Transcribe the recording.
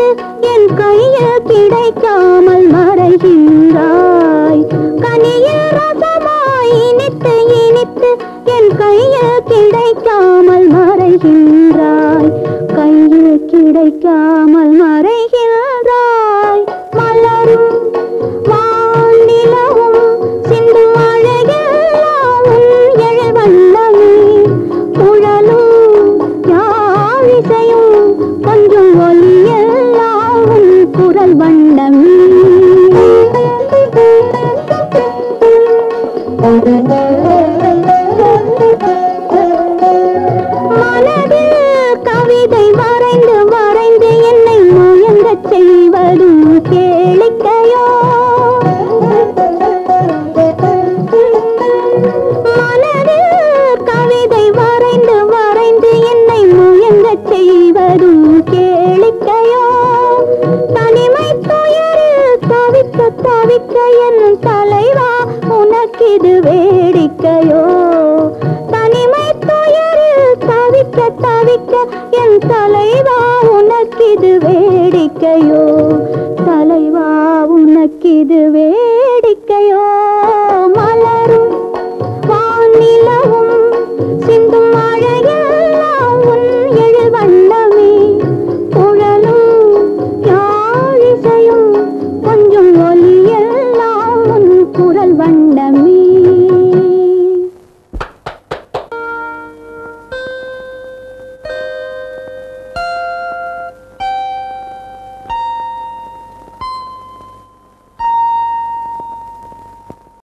என் கையில் கிடைக்காமல் மறைகின்றாய் கனியில் ரசமாய் இனித்து இனித்து என் கையில் கிடைக்காமல் மறைகின்றாய் கையில் கிடைக்காமல் மறைகின்றாய் மலரும் வானிலவும் சிந்தும் அழகெல்லாம் உன் எழில் வண்ணமே குழலும் யாழிசையும் கொஞ்சம் ஒலியெல்லாம் உன் குரல் வண்ணமே மனதில் கவிதை வரைந்து வரைந்து என்னை முயங்கச் செய்வதும் கேளிக்கையோ மனதில் கவிதை வரைந்து வரைந்து என்னை முயங்கச் செய்வதும் கேளிக்கையோ தனிமை துயரில் தவிக்க தவிக்க என் தலைவா உனக்கிது வேடிக்கையோ தனிமை துயரில் தவிக்க தவிக்க என் தலைவா உனக்கிது வேடிக்கையோ தலைவா உனக்கிது வே